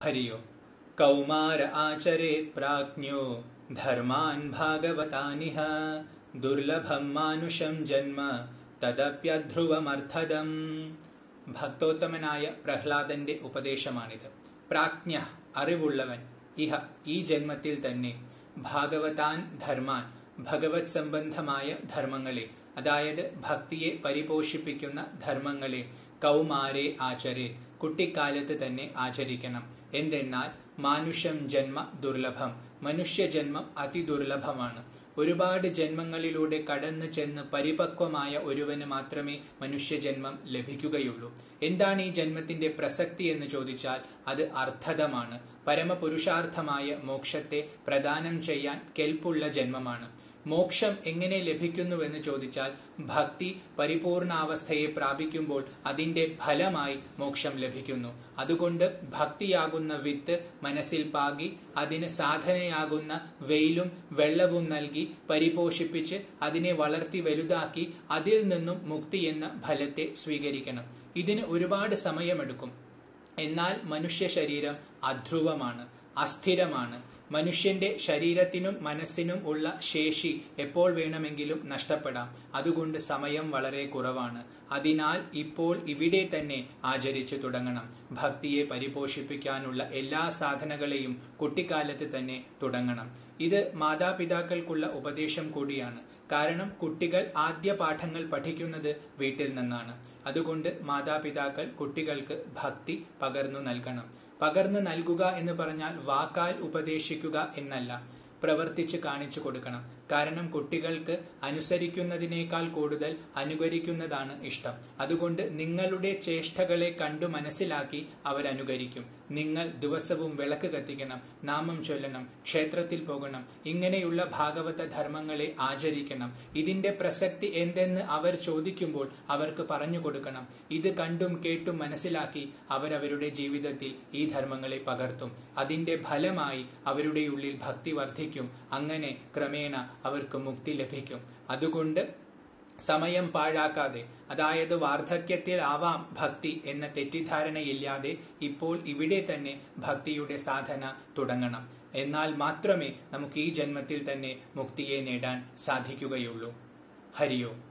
हरियो कौमार आचरेत् प्राज्ञो धर्मान् भागवतानिह दुर्लभं मानुषं जन्म തദപ്യധ്രുവമർത്ഥദം ഭക്തോത്തമനായ പ്രഹ്ലാദന്റെ ഉപദേശമാണിത് പ്രാജ്ഞ അറിവുള്ളവൻ ഇഹ ഈ ജന്മത്തിൽ തന്നെ ഭാഗവതാൻ ധർമാൻ ഭഗവത് സംബന്ധമായ ധർമ്മങ്ങളെ അതായത് ഭക്തിയെ പരിപോഷിപ്പിക്കുന്ന ധർമ്മങ്ങളെ കൗമാരെ ആചരേ കുട്ടിക്കാലത്ത് തന്നെ ആചരിക്കണം എന്തെന്നാൽ മാനുഷം ജന്മ ദുർലഭം മനുഷ്യജന്മം അതിദുർലഭമാണ് ഒരുപാട് ജന്മങ്ങളിലൂടെ കടന്നു ചെന്ന് പരിപക്വമായ ഒരുവന് മാത്രമേ മനുഷ്യജന്മം ലഭിക്കുകയുള്ളൂ എന്താണ് ഈ ജന്മത്തിന്റെ പ്രസക്തി എന്ന് ചോദിച്ചാൽ അത് അർത്ഥതമാണ് പരമപുരുഷാർത്ഥമായ മോക്ഷത്തെ പ്രദാനം ചെയ്യാൻ കെൽപ്പുള്ള ജന്മമാണ് മോക്ഷം എങ്ങനെ ലഭിക്കുന്നുവെന്ന് ചോദിച്ചാൽ ഭക്തി പരിപൂർണാവസ്ഥയെ പ്രാപിക്കുമ്പോൾ അതിന്റെ ഫലമായി മോക്ഷം ലഭിക്കുന്നു അതുകൊണ്ട് ഭക്തിയാകുന്ന വിത്ത് മനസ്സിൽ പാകി അതിന് സാധനയാകുന്ന വെയിലും വെള്ളവും നൽകി പരിപോഷിപ്പിച്ച് അതിനെ വളർത്തി വലുതാക്കി അതിൽ നിന്നും മുക്തി എന്ന ഫലത്തെ സ്വീകരിക്കണം ഇതിന് ഒരുപാട് സമയമെടുക്കും എന്നാൽ മനുഷ്യ ശരീരം അധ്രുവമാണ് അസ്ഥിരമാണ് മനുഷ്യന്റെ ശരീരത്തിനും മനസ്സിനും ഉള്ള ശേഷി എപ്പോൾ വേണമെങ്കിലും നഷ്ടപ്പെടാം അതുകൊണ്ട് സമയം വളരെ കുറവാണ് അതിനാൽ ഇപ്പോൾ ഇവിടെ തന്നെ ആചരിച്ചു തുടങ്ങണം ഭക്തിയെ പരിപോഷിപ്പിക്കാനുള്ള എല്ലാ സാധനങ്ങളെയും കുട്ടിക്കാലത്ത് തന്നെ തുടങ്ങണം ഇത് മാതാപിതാക്കൾക്കുള്ള ഉപദേശം കൂടിയാണ് കാരണം കുട്ടികൾ ആദ്യ പാഠങ്ങൾ പഠിക്കുന്നത് വീട്ടിൽ നിന്നാണ് അതുകൊണ്ട് മാതാപിതാക്കൾ കുട്ടികൾക്ക് ഭക്തി പകർന്നു നൽകണം പകർന്നു നൽകുക എന്ന് പറഞ്ഞാൽ വാക്കാൽ ഉപദേശിക്കുക എന്നല്ല പ്രവർത്തിച്ച് കാണിച്ചു കൊടുക്കണം കാരണം കുട്ടികൾക്ക് അനുസരിക്കുന്നതിനേക്കാൾ കൂടുതൽ അനുകരിക്കുന്നതാണ് ഇഷ്ടം അതുകൊണ്ട് നിങ്ങളുടെ ചേഷ്ടകളെ കണ്ടു മനസ്സിലാക്കി അവരനുകരിക്കും നിങ്ങൾ ദിവസവും വിളക്ക് കത്തിക്കണം നാമം ചൊല്ലണം ക്ഷേത്രത്തിൽ പോകണം ഇങ്ങനെയുള്ള ഭാഗവത ധർമ്മങ്ങളെ ആചരിക്കണം ഇതിന്റെ പ്രസക്തി എന്തെന്ന് അവർ ചോദിക്കുമ്പോൾ അവർക്ക് പറഞ്ഞു കൊടുക്കണം ഇത് കണ്ടും കേട്ടും മനസ്സിലാക്കി അവരവരുടെ ജീവിതത്തിൽ ഈ ധർമ്മങ്ങളെ പകർത്തും അതിന്റെ ഫലമായി അവരുടെ ഉള്ളിൽ ഭക്തി വർദ്ധിക്കും അങ്ങനെ ക്രമേണ അവർക്ക് മുക്തി ലഭിക്കും അതുകൊണ്ട് സമയം പാഴാക്കാതെ അതായത് വാർദ്ധക്യത്തിൽ ആവാം ഭക്തി എന്ന തെറ്റിദ്ധാരണയില്ലാതെ ഇപ്പോൾ ഇവിടെ തന്നെ ഭക്തിയുടെ സാധന തുടങ്ങണം എന്നാൽ മാത്രമേ നമുക്ക് ഈ ജന്മത്തിൽ തന്നെ മുക്തിയെ നേടാൻ സാധിക്കുകയുള്ളൂ ഹരിയോ